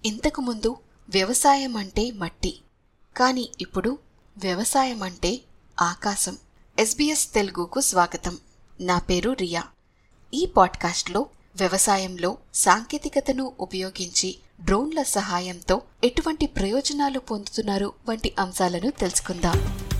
ఇంతకుముందు వ్యవసాయం అంటే మట్టి కానీ ఇప్పుడు వ్యవసాయం అంటే ఆకాశం ఎస్బీఎస్ తెలుగుకు స్వాగతం నా పేరు రియా ఈ పాడ్కాస్ట్లో వ్యవసాయంలో సాంకేతికతను ఉపయోగించి డ్రోన్ల సహాయంతో ఎటువంటి ప్రయోజనాలు పొందుతున్నారు వంటి అంశాలను తెలుసుకుందాం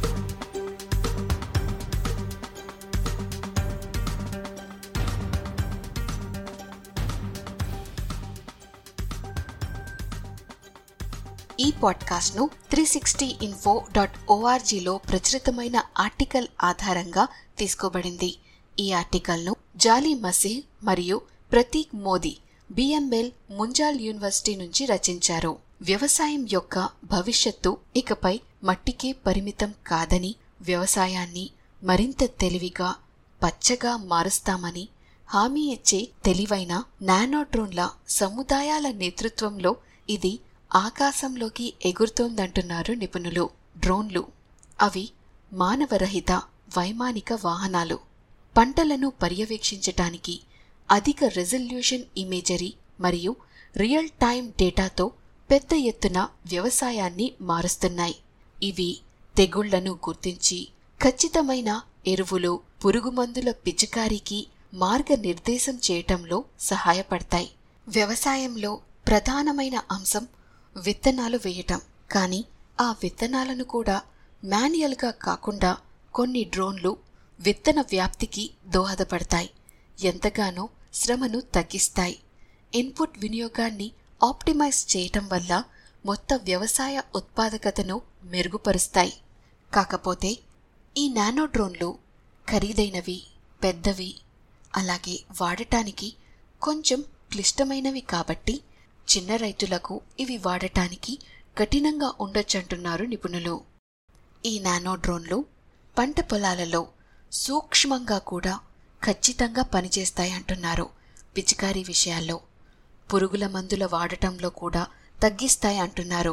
ఈ పాడ్కాస్ట్ను త్రీ సిక్స్టీ ఇన్ఫో డాట్ ఓఆర్జీలో ప్రచురితమైన ఆర్టికల్ ఆధారంగా తీసుకోబడింది ఈ ఆర్టికల్ను జాలీ మసీహ్ మరియు ప్రతీక్ మోదీ బిఎంఎల్ ముంజాల్ యూనివర్సిటీ నుంచి రచించారు వ్యవసాయం యొక్క భవిష్యత్తు ఇకపై మట్టికే పరిమితం కాదని వ్యవసాయాన్ని మరింత తెలివిగా పచ్చగా మారుస్తామని హామీ ఇచ్చే తెలివైన నానోడ్రోన్ల సముదాయాల నేతృత్వంలో ఇది ఆకాశంలోకి ఎగురుతోందంటున్నారు నిపుణులు డ్రోన్లు అవి మానవరహిత వైమానిక వాహనాలు పంటలను పర్యవేక్షించటానికి అధిక రెజల్యూషన్ ఇమేజరీ మరియు రియల్ టైమ్ డేటాతో పెద్ద ఎత్తున వ్యవసాయాన్ని మారుస్తున్నాయి ఇవి తెగుళ్లను గుర్తించి ఖచ్చితమైన ఎరువులు పురుగుమందుల పిచికారీకి మార్గనిర్దేశం చేయటంలో సహాయపడతాయి వ్యవసాయంలో ప్రధానమైన అంశం విత్తనాలు వేయటం కానీ ఆ విత్తనాలను కూడా మాన్యువల్గా కాకుండా కొన్ని డ్రోన్లు విత్తన వ్యాప్తికి దోహదపడతాయి ఎంతగానో శ్రమను తగ్గిస్తాయి ఇన్పుట్ వినియోగాన్ని ఆప్టిమైజ్ చేయటం వల్ల మొత్తం వ్యవసాయ ఉత్పాదకతను మెరుగుపరుస్తాయి కాకపోతే ఈ నానో డ్రోన్లు ఖరీదైనవి పెద్దవి అలాగే వాడటానికి కొంచెం క్లిష్టమైనవి కాబట్టి చిన్న రైతులకు ఇవి వాడటానికి కఠినంగా ఉండొచ్చంటున్నారు నిపుణులు ఈ నానో డ్రోన్లు పంట పొలాలలో సూక్ష్మంగా కూడా ఖచ్చితంగా పనిచేస్తాయంటున్నారు పిచికారీ విషయాల్లో పురుగుల మందుల వాడటంలో కూడా తగ్గిస్తాయి అంటున్నారు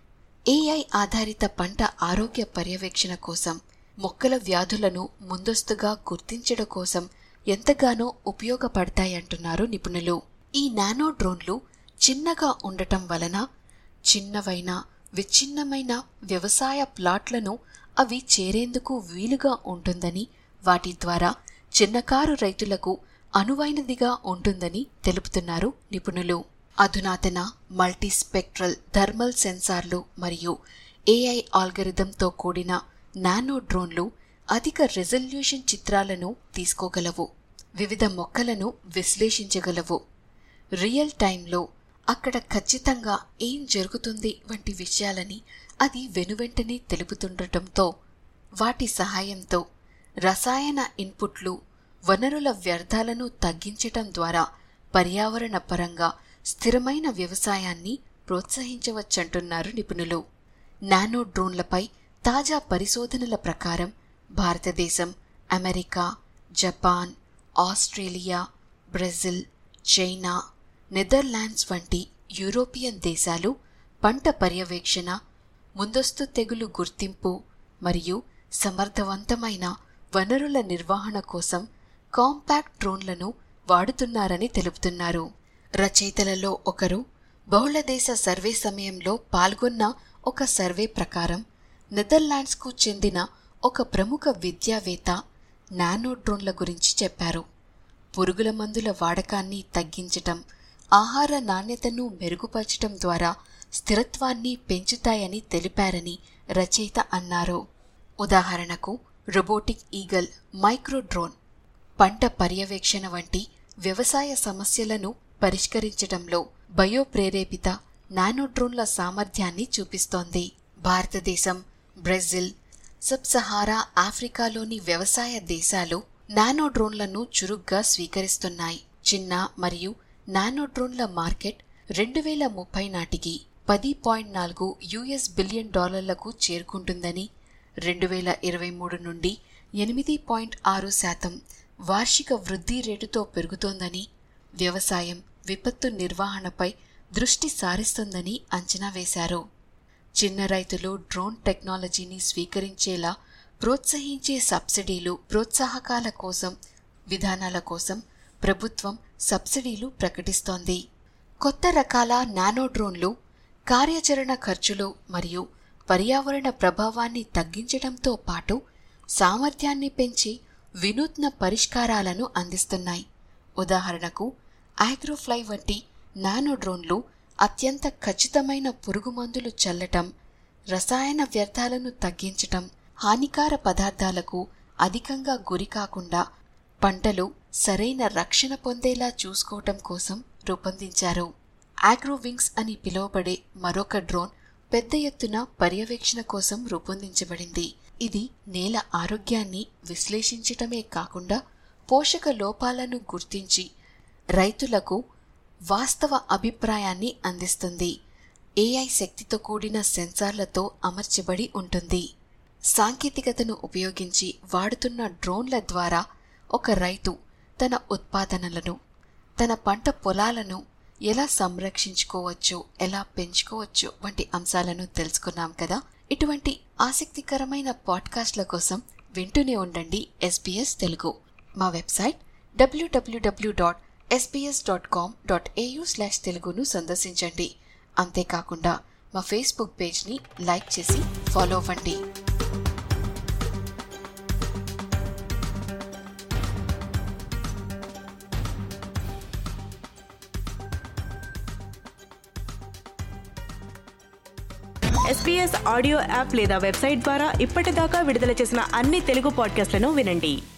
ఏఐ ఆధారిత పంట ఆరోగ్య పర్యవేక్షణ కోసం మొక్కల వ్యాధులను ముందస్తుగా గుర్తించడం కోసం ఎంతగానో ఉపయోగపడతాయంటున్నారు నిపుణులు ఈ నానో డ్రోన్లు చిన్నగా ఉండటం వలన చిన్నవైన విచ్ఛిన్నమైన వ్యవసాయ ప్లాట్లను అవి చేరేందుకు వీలుగా ఉంటుందని వాటి ద్వారా చిన్నకారు రైతులకు అనువైనదిగా ఉంటుందని తెలుపుతున్నారు నిపుణులు అధునాతన మల్టీస్పెక్ట్రల్ థర్మల్ సెన్సార్లు మరియు ఏఐ ఆల్గరిథంతో కూడిన నానో డ్రోన్లు అధిక రెజల్యూషన్ చిత్రాలను తీసుకోగలవు వివిధ మొక్కలను విశ్లేషించగలవు రియల్ టైంలో అక్కడ ఖచ్చితంగా ఏం జరుగుతుంది వంటి విషయాలని అది వెనువెంటనే తెలుపుతుండటంతో వాటి సహాయంతో రసాయన ఇన్పుట్లు వనరుల వ్యర్థాలను తగ్గించటం ద్వారా పర్యావరణ పరంగా స్థిరమైన వ్యవసాయాన్ని ప్రోత్సహించవచ్చంటున్నారు నిపుణులు నానో డ్రోన్లపై తాజా పరిశోధనల ప్రకారం భారతదేశం America Japan Australia Brazil China Netherlands వంటి యూరోపియన్ దేశాలు పంట పర్యవేక్షణ ముందస్తు తెగులు గుర్తింపు మరియు సమర్థవంతమైన వనరుల నిర్వహణ కోసం కాంపాక్ట్ డ్రోన్లను వాడుతున్నారని తెలుపుతున్నారు రచయితలలో ఒకరు బహుళదేశ సర్వే సమయంలో పాల్గొన్న ఒక సర్వే ప్రకారం నెదర్లాండ్స్కు చెందిన ఒక ప్రముఖ విద్యావేత్త నానో డ్రోన్ల గురించి చెప్పారు పురుగుల మందుల వాడకాన్ని తగ్గించటం ఆహార నాణ్యతను మెరుగుపరచటం ద్వారా స్థిరత్వాన్ని పెంచుతాయని తెలిపారని రచయిత అన్నారు ఉదాహరణకు రోబోటిక్ ఈగల్ మైక్రో డ్రోన్ పంట పర్యవేక్షణ వంటి వ్యవసాయ సమస్యలను పరిష్కరించడంలో బయోప్రేరేపిత నానో డ్రోన్ల సామర్థ్యాన్ని చూపిస్తోంది భారతదేశం బ్రెజిల్ సబ్ సహారా ఆఫ్రికాలోని వ్యవసాయ దేశాలు నానో డ్రోన్లను చురుగ్గా స్వీకరిస్తున్నాయి చిన్న మరియు నానో డ్రోన్ల మార్కెట్ రెండు వేల ముప్పై నాటికి పది పాయింట్ నాలుగు యుఎస్ బిలియన్ డాలర్లకు చేరుకుంటుందని రెండు వేల ఇరవై మూడు నుండి ఎనిమిది పాయింట్ ఆరు శాతం వార్షిక వృద్ధి రేటుతో పెరుగుతోందని వ్యవసాయం విపత్తు నిర్వహణపై దృష్టి సారిస్తుందని అంచనా వేశారు చిన్న రైతులు డ్రోన్ టెక్నాలజీని స్వీకరించేలా ప్రోత్సహించే సబ్సిడీలు ప్రోత్సాహకాల కోసం విధానాల కోసం ప్రభుత్వం సబ్సిడీలు ప్రకటిస్తోంది కొత్త రకాల నానో డ్రోన్లు కార్యాచరణ ఖర్చులు మరియు పర్యావరణ ప్రభావాన్ని తగ్గించడంతో పాటు సామర్థ్యాన్ని పెంచి వినూత్న పరిష్కారాలను అందిస్తున్నాయి ఉదాహరణకు ఆగ్రోఫ్లై వంటి నానో డ్రోన్లు అత్యంత ఖచ్చితమైన పురుగుమందులు చల్లటం రసాయన వ్యర్థాలను తగ్గించటం హానికార పదార్థాలకు అధికంగా గురికాకుండా పంటలు సరైన రక్షణ పొందేలా చూసుకోవటం కోసం రూపొందించారు ఆగ్రోవింగ్స్ అని పిలువబడే మరొక డ్రోన్ పెద్ద ఎత్తున పర్యవేక్షణ కోసం రూపొందించబడింది ఇది నేల ఆరోగ్యాన్ని విశ్లేషించటమే కాకుండా పోషక లోపాలను గుర్తించి రైతులకు వాస్తవ అభిప్రాయాన్ని అందిస్తుంది ఏఐ శక్తితో కూడిన సెన్సార్లతో అమర్చబడి ఉంటుంది సాంకేతికతను ఉపయోగించి వాడుతున్న డ్రోన్ల ద్వారా ఒక రైతు తన ఉత్పాదనలను తన పంట పొలాలను ఎలా సంరక్షించుకోవచ్చు ఎలా పెంచుకోవచ్చు వంటి అంశాలను తెలుసుకున్నాం కదా ఇటువంటి ఆసక్తికరమైన పాడ్కాస్ట్ల కోసం వింటూనే ఉండండి ఎస్బీఎస్ తెలుగు మా website WWW dot SBS dot com dot AU slash తెలుగును సందర్శించండి అంతేకాకుండా మా ఫేస్బుక్ పేజ్ని లైక్ చేసి ఫాలో అవ్వండి ఎస్పీఎస్ ఆడియో యాప్ లేదా వెబ్సైట్ ద్వారా ఇప్పటిదాకా విడుదల చేసిన అన్ని తెలుగు పాడ్కాస్ట్లను వినండి